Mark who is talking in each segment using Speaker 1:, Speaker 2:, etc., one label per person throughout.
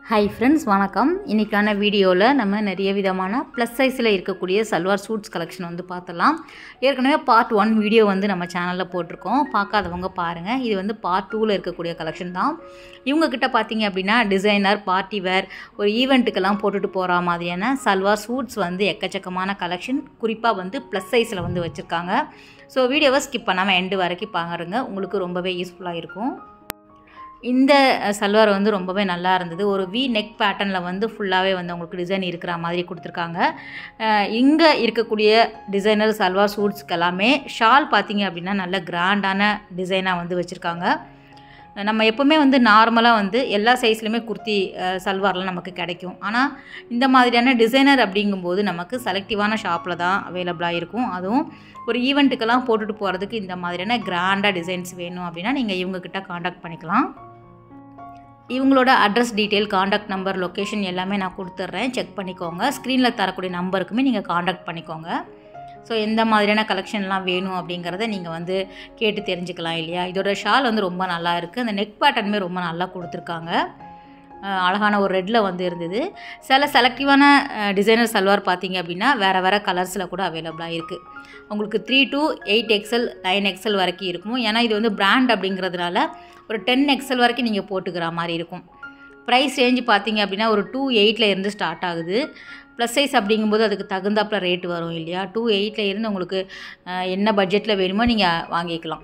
Speaker 1: hi friends வணக்கம் இன்றைக்கான வீடியோவில் நம்ம நிறைய விதமான ப்ளஸ் சைஸில் இருக்கக்கூடிய சல்வார் சூட்ஸ் கலெக்ஷன் வந்து பார்த்தலாம் ஏற்கனவே பார்ட் ஒன் வீடியோ வந்து நம்ம சேனலில் போட்டிருக்கோம் பார்க்காதவங்க பாருங்கள் இது வந்து பார்ட் டூவில் இருக்கக்கூடிய கலெக்ஷன் தான் இவங்கக்கிட்ட பார்த்தீங்க அப்படின்னா டிசைனர் பார்ட்டி வேர் ஒரு ஈவெண்ட்டுக்கெல்லாம் போட்டுட்டு போகிற மாதிரியான சல்வார் சூட்ஸ் வந்து எக்கச்சக்கமான கலெக்ஷன் குறிப்பாக வந்து ப்ளஸ் சைஸில் வந்து வச்சுருக்காங்க ஸோ வீடியோவை ஸ்கிப் பண்ணாமல் எண்டு வரைக்கும் பாருங்க உங்களுக்கு ரொம்பவே யூஸ்ஃபுல்லாக இருக்கும் இந்த சல்வார் வந்து ரொம்பவே நல்லா இருந்தது ஒரு வி நெக் பேட்டர்னில் வந்து ஃபுல்லாகவே வந்து உங்களுக்கு டிசைன் இருக்கிற மாதிரி கொடுத்துருக்காங்க இங்கே இருக்கக்கூடிய டிசைனர் சல்வார் சூட்ஸ்க்கு எல்லாமே ஷால் பார்த்தீங்க அப்படின்னா நல்ல கிராண்டான டிசைனாக வந்து வச்சுருக்காங்க நம்ம எப்போவுமே வந்து நார்மலாக வந்து எல்லா சைஸ்லையுமே குர்த்தி சல்வார்லாம் நமக்கு கிடைக்கும் ஆனால் இந்த மாதிரியான டிசைனர் அப்படிங்கும்போது நமக்கு செலக்டிவான ஷாப்பில் தான் அவைலபிளாக இருக்கும் அதுவும் ஒரு ஈவெண்ட்டுக்கெல்லாம் போட்டுட்டு போகிறதுக்கு இந்த மாதிரியான கிராண்டாக டிசைன்ஸ் வேணும் அப்படின்னா நீங்கள் இவங்கக்கிட்ட காண்டாக்ட் பண்ணிக்கலாம் இவங்களோட address detail contact number location எல்லாமே நான் கொடுத்துட்றேன் செக் பண்ணிக்கோங்க ஸ்க்ரீனில் தரக்கூடிய நம்பருக்குமே நீங்கள் காண்டாக்ட் பண்ணிக்கோங்க ஸோ எந்த மாதிரியான கலெக்ஷன்லாம் வேணும் அப்படிங்கிறத நீங்கள் வந்து கேட்டு தெரிஞ்சுக்கலாம் இல்லையா இதோட ஷால் வந்து ரொம்ப நல்லா இருக்குது அந்த நெக் பேட்டர்னுமே ரொம்ப நல்லா கொடுத்துருக்காங்க அழகான ஒரு ரெட்டில் வந்து இருந்தது சில செலக்டிவான டிசைனர் சல்வார் பார்த்தீங்க அப்படின்னா வேறு வேறு கலர்ஸில் கூட அவைலபிளாக இருக்குது உங்களுக்கு three to eight XL nine XL வரைக்கும் இருக்கும் ஏன்னா இது வந்து பிராண்ட் அப்படிங்கிறதுனால ஒரு டென் எக்ஸல் வரைக்கும் நீங்கள் போட்டுக்கிற மாதிரி இருக்கும் ப்ரைஸ் ரேஞ்சு பார்த்தீங்க அப்படின்னா ஒரு டூ எயிட்டில் இருந்து ஸ்டார்ட் ஆகுது ப்ளஸ் சைஸ் அப்படிங்கும்போது அதுக்கு தகுந்தாப்பில் ரேட் வரும் இல்லையா டூ எயிட்டில் இருந்து உங்களுக்கு என்ன பட்ஜெட்டில் வேணுமோ நீங்கள் வாங்கிக்கலாம்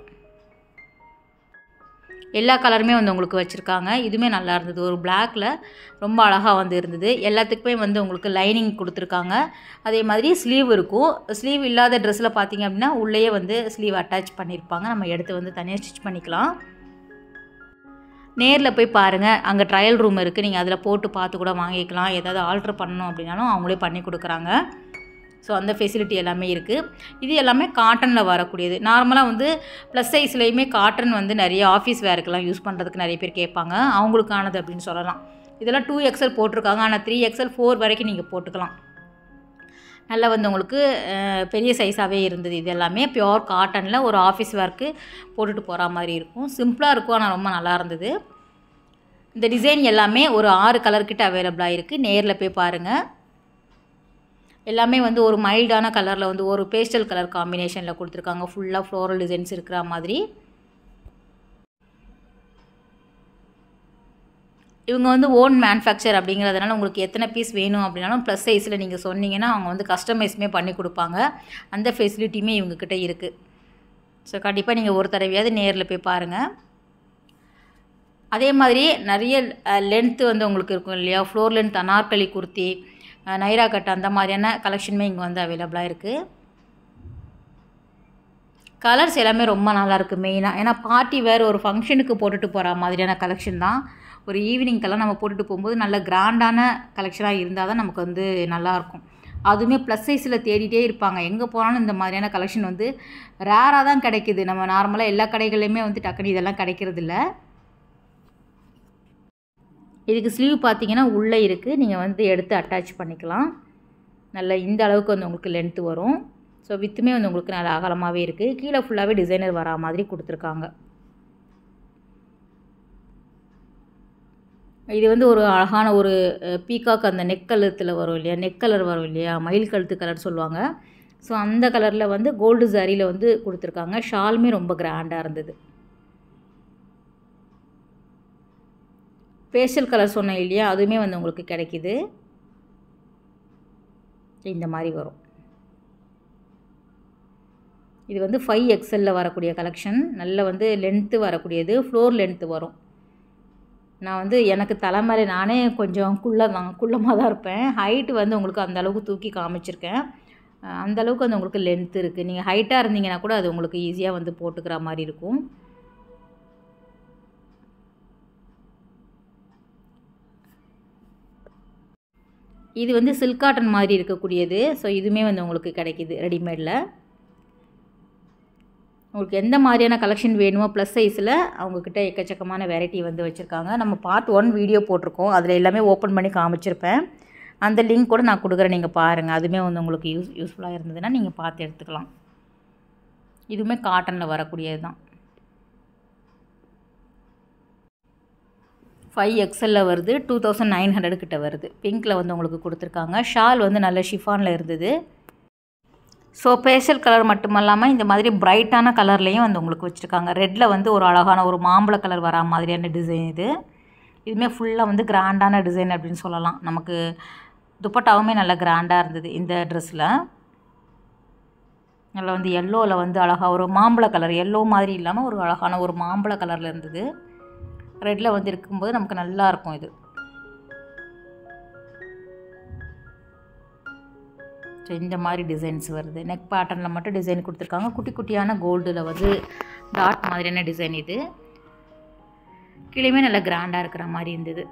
Speaker 1: எல்லா கலருமே வந்து உங்களுக்கு வச்சுருக்காங்க இதுவுமே நல்லா இருந்தது ஒரு பிளாக்கில் ரொம்ப அழகாக வந்து இருந்தது எல்லாத்துக்குமே வந்து உங்களுக்கு லைனிங் கொடுத்துருக்காங்க அதே மாதிரி ஸ்லீவ் இருக்கும் ஸ்லீவ் இல்லாத ட்ரெஸ்ஸில் பார்த்தீங்க அப்படின்னா உள்ளேயே வந்து ஸ்லீவ் அட்டாச் பண்ணியிருப்பாங்க நம்ம எடுத்து வந்து தனியாக ஸ்டிச் பண்ணிக்கலாம் நேரில் போய் பாருங்கள் அங்கே ட்ரையல் ரூம் இருக்குது நீங்கள் அதில் போட்டு பார்த்து கூட வாங்கிக்கலாம் ஏதாவது ஆல்ட்ரு பண்ணணும் அப்படின்னாலும் அவங்களே பண்ணி கொடுக்குறாங்க ஸோ அந்த ஃபெசிலிட்டி எல்லாமே இருக்குது இது எல்லாமே காட்டனில் வரக்கூடியது நார்மலாக வந்து ப்ளஸ் சைஸ்லேயுமே காட்டன் வந்து நிறைய ஆஃபீஸ் வேருக்கெல்லாம் யூஸ் பண்ணுறதுக்கு நிறைய பேர் கேட்பாங்க அவங்களுக்கானது அப்படின்னு சொல்லலாம் இதெல்லாம் டூ எக்ஸல் போட்டிருக்காங்க ஆனால் த்ரீ எக்ஸல் ஃபோர் வரைக்கும் நீங்கள் போட்டுக்கலாம் நல்லா வந்து உங்களுக்கு பெரிய சைஸாகவே இருந்தது இது எல்லாமே பியோர் காட்டனில் ஒரு ஆஃபீஸ் ஒர்க்கு போட்டுட்டு போகிற மாதிரி இருக்கும் சிம்பிளாக இருக்கும் ஆனால் ரொம்ப நல்லா இருந்தது இந்த டிசைன் எல்லாமே ஒரு ஆறு கலர்கிட்ட அவைலபிளாக இருக்குது நேரில் போய் பாருங்கள் எல்லாமே வந்து ஒரு மைல்டான கலரில் வந்து ஒரு பேஸ்டல் கலர் காம்பினேஷனில் கொடுத்துருக்காங்க ஃபுல்லாக ஃப்ளோரல் டிசைன்ஸ் இருக்கிற மாதிரி இவங்க வந்து ஓன் மேனுஃபேக்சர் அப்படிங்கிறதுனால உங்களுக்கு எத்தனை பீஸ் வேணும் அப்படின்னாலும் ப்ளஸ் சைஸில் நீங்கள் சொன்னீங்கன்னா அவங்க வந்து கஸ்டமைஸுமே பண்ணி கொடுப்பாங்க அந்த ஃபெசிலிட்டியுமே இவங்கக்கிட்ட இருக்குது ஸோ கண்டிப்பாக நீங்கள் ஒரு தடவையாவது நேரில் போய் பாருங்கள் அதே மாதிரி நிறைய லென்த்து வந்து உங்களுக்கு இருக்கும் இல்லையா floor length Anarkali kurti Naira cut அந்த மாதிரியான கலெக்ஷனுமே இங்கே வந்து அவைலபிளாக இருக்குது கலர்ஸ் எல்லாமே ரொம்ப நல்லாயிருக்கு மெயினாக ஏன்னா பார்ட்டி வேறு ஒரு ஃபங்க்ஷனுக்கு போட்டுட்டு போகிற மாதிரியான கலெக்ஷன் தான் ஒரு ஈவினிங்க்கெல்லாம் நம்ம போட்டுட்டு போகும்போது நல்ல கிராண்டான கலெக்ஷனாக இருந்தால் தான் நமக்கு வந்து நல்லாயிருக்கும் அதுவுமே ப்ளஸ் சைஸில் தேடிட்டே இருப்பாங்க எங்கே போனாலும் இந்த மாதிரியான கலெக்ஷன் வந்து ரேராக தான் கிடைக்குது நம்ம நார்மலாக எல்லா கடைகள்லையுமே வந்து டக்குனு இதெல்லாம் கிடைக்கிறதில்ல இதுக்கு ஸ்லீவ் பார்த்தீங்கன்னா உள்ளே இருக்குது நீங்கள் வந்து எடுத்து அட்டாச் பண்ணிக்கலாம் நல்ல இந்த அளவுக்கு வந்து உங்களுக்கு லென்த்து வரும் ஸோ வித்துமே வந்து உங்களுக்கு நல்ல அகலமாகவே இருக்குது கீழே ஃபுல்லாகவே டிசைனர் வரா மாதிரி கொடுத்துருக்காங்க இது வந்து ஒரு அழகான ஒரு பீகாக் அந்த நெக் கழுத்தில் வரும் இல்லையா நெக் கலர் வரும் இல்லையா மயில் கழுத்து கலர் சொல்லுவாங்க ஸோ அந்த கலரில் வந்து கோல்டு சாரியில் வந்து கொடுத்துருக்காங்க ஷாலுமே ரொம்ப கிராண்டாக இருந்தது ஃபேஷியல் கலர் சொன்னேன் இல்லையா அதுவுமே வந்து உங்களுக்கு கிடைக்கிது இந்த மாதிரி வரும் இது வந்து ஃபைவ் எக்ஸலில் வரக்கூடிய கலெக்ஷன் நல்ல வந்து லென்த்து வரக்கூடியது ஃப்ளோர் லென்த்து வரும் நான் வந்து எனக்கு தலைமையில நானே கொஞ்சம் குள்ள தான் குள்ளமாக தான் இருப்பேன் ஹைட்டு வந்து உங்களுக்கு அந்த அளவுக்கு தூக்கி காமிச்சிருக்கேன் அந்த அளவுக்கு வந்து உங்களுக்கு லென்த் இருக்குது நீங்கள் ஹைட்டாக இருந்தீங்கன்னா கூட அது உங்களுக்கு ஈஸியாக வந்து போட்டுக்கிற மாதிரி இருக்கும் இது வந்து சில்க் காட்டன் மாதிரி இருக்கக்கூடியது ஸோ இதுவுமே வந்து உங்களுக்கு கிடைக்கிது ரெடிமேடில் உங்களுக்கு எந்த மாதிரியான கலெக்ஷன் வேணுமோ ப்ளஸ் சைஸில் அவங்கக்கிட்ட எக்கச்சக்கமான வெரைட்டி வந்து வச்சுருக்காங்க நம்ம பார்ட் ஒன் வீடியோ போட்டிருக்கோம் அதில் எல்லாமே ஓப்பன் பண்ணி காமிச்சிருப்பேன் அந்த லிங்க் கூட நான் கொடுக்குறேன் நீங்கள் பாருங்கள் அதுவுமே வந்து உங்களுக்கு யூஸ் யூஸ்ஃபுல்லாக இருந்ததுன்னா நீங்கள் பார்த்து எடுத்துக்கலாம் இதுவுமே காட்டனில் வரக்கூடியது தான் ஃபைவ் எக்ஸலில் வருது டூ தௌசண்ட் நைன் ஹண்ட்ரட் கிட்ட வருது பிங்க்கில் வந்து உங்களுக்கு கொடுத்துருக்காங்க ஷால் வந்து நல்ல ஷிஃபானில் இருந்தது ஸோ பேஷல் கலர் மட்டும் இல்லாமல் இந்த மாதிரி பிரைட்டான கலர்லேயும் வந்து உங்களுக்கு வச்சுருக்காங்க ரெட்டில் வந்து ஒரு அழகான ஒரு மாம்பழ கலர் வரா மாதிரியான டிசைன் இது இதுவுமே ஃபுல்லாக வந்து கிராண்டான டிசைன் அப்படின்னு சொல்லலாம் நமக்கு துப்பட்டாவுமே நல்ல கிராண்டாக இருந்தது இந்த ட்ரெஸ்ஸில் நல்லா வந்து எல்லோவில் வந்து அழகாக ஒரு மாம்பழ கலர் எல்லோ மாதிரி இல்லாமல் ஒரு அழகான ஒரு மாம்பழ கலரில் இருந்தது ரெட்டில் வந்து இருக்கும்போது நமக்கு நல்லா இருக்கும் இது ஸோ இந்த மாதிரி டிசைன்ஸ் வருது நெக் பேட்டர்னில் மட்டும் டிசைன் கொடுத்துருக்காங்க குட்டி குட்டியான கோல்டில் வந்து டாட் மாதிரியான டிசைன் இது கீழேயுமே நல்லா கிராண்டாக இருக்கிற மாதிரி இருந்தது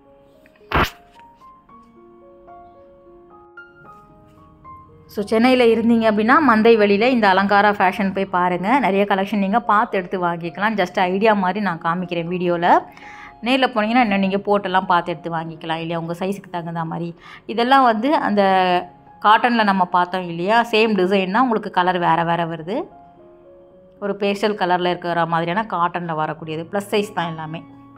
Speaker 1: ஸோ சென்னையில் இருந்தீங்க அப்படின்னா மந்தை வெளியில் இந்த அலங்காரா ஃபேஷன் போய் பாருங்கள் நிறைய கலெக்ஷன் நீங்கள் பார்த்து எடுத்து வாங்கிக்கலாம் ஜஸ்ட் ஐடியா மாதிரி நான் காமிக்கிறேன் வீடியோவில் நேரில் போனீங்கன்னா இன்னும் நீங்கள் போட்டெல்லாம் பார்த்து எடுத்து வாங்கிக்கலாம் இல்லையா உங்கள் சைஸுக்கு தகுந்த மாதிரி இதெல்லாம் வந்து அந்த காட்டனில் நம்ம பார்த்தோம் இல்லையா சேம் டிசைன் தான் உங்களுக்கு கலர் வேறு வேறு வருது ஒரு பேஸ்டல் கலரில் இருக்கிற மாதிரியான காட்டனில் வரக்கூடியது ப்ளஸ் சைஸ் தான் எல்லாமே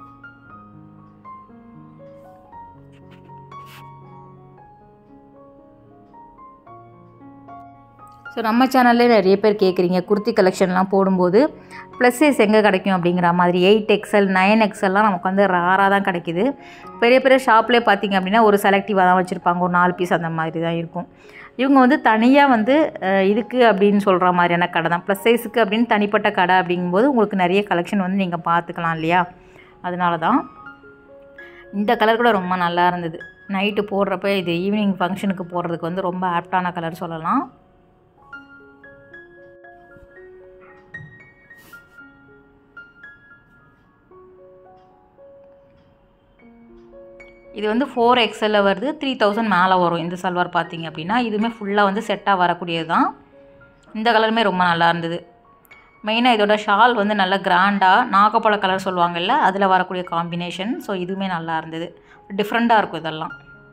Speaker 1: ஸோ நம்ம சேனல்லே நிறைய பேர் கேட்குறீங்க குர்த்தி கலெக்ஷன்லாம் போடும்போது ப்ளஸ் சைஸ் எங்கே கிடைக்கும் அப்படிங்கிற மாதிரி எயிட் எக்ஸல் நைன் எக்ஸல்லாம் நமக்கு வந்து ராராக தான் கிடைக்குது பெரிய பெரிய ஷாப்லேயே பார்த்திங்க அப்படின்னா ஒரு செலக்டிவாக தான் வச்சுருப்பாங்க ஒரு நாலு பீஸ் அந்த மாதிரி தான் இருக்கும் இவங்க வந்து தனியாக வந்து இதுக்கு அப்படின்னு சொல்கிற மாதிரியான கடை தான் ப்ளஸ் சைஸுக்கு அப்படின்னு தனிப்பட்ட கடை அப்படிங்கும்போது உங்களுக்கு நிறைய கலெக்ஷன் வந்து நீங்கள் பார்த்துக்கலாம் இல்லையா அதனால தான் இந்த கலர் கூட ரொம்ப நல்லா இருந்தது நைட்டு போடுறப்ப இது ஈவினிங் ஃபங்க்ஷனுக்கு போடுறதுக்கு வந்து ரொம்ப ஆப்டான கலர் சொல்லலாம் இது வந்து ஃபோர் எக்ஸலில் வருது த்ரீ தௌசண்ட் மேலே வரும் இந்த சல்வார் பார்த்தீங்க அப்படின்னா இதுவுமே ஃபுல்லாக வந்து செட்டாக வரக்கூடியது தான் இந்த கலருமே ரொம்ப நல்லா இருந்தது மெயினாக இதோட ஷால் வந்து நல்ல கிராண்டாக நாகப்பழ கலர் சொல்லுவாங்கல்ல அதில் வரக்கூடிய காம்பினேஷன் ஸோ இதுவுமே நல்லா இருந்தது டிஃப்ரெண்ட்டாக இருக்கும் இதெல்லாம்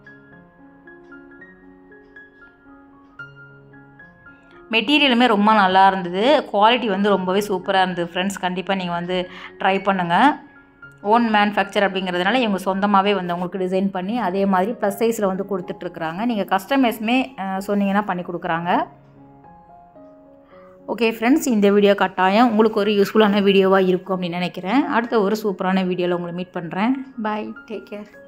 Speaker 1: மெட்டீரியலுமே ரொம்ப நல்லா இருந்தது குவாலிட்டி வந்து ரொம்பவே சூப்பராக இருந்தது ஃப்ரெண்ட்ஸ் கண்டிப்பாக நீங்கள் வந்து ட்ரை பண்ணுங்கள் ஓன் மேனுஃபேக்சர் அப்படிங்கிறதுனால இவங்க சொந்தமாகவே வந்து அவங்களுக்கு டிசைன் பண்ணி அதே மாதிரி ப்ளஸ் சைஸில் வந்து கொடுத்துட்ருக்குறாங்க நீங்கள் கஸ்டமைஸுமே சொன்னீங்கன்னா பண்ணி கொடுக்குறாங்க ஓகே ஃப்ரெண்ட்ஸ் இந்த வீடியோ கட்டாயம் உங்களுக்கு ஒரு யூஸ்ஃபுல்லான வீடியோவாக இருக்கும் அப்படின்னு நினைக்கிறேன் அடுத்த ஒரு சூப்பரான வீடியோவில் உங்களை மீட் பண்ணுறேன் பாய் டேக் கேர்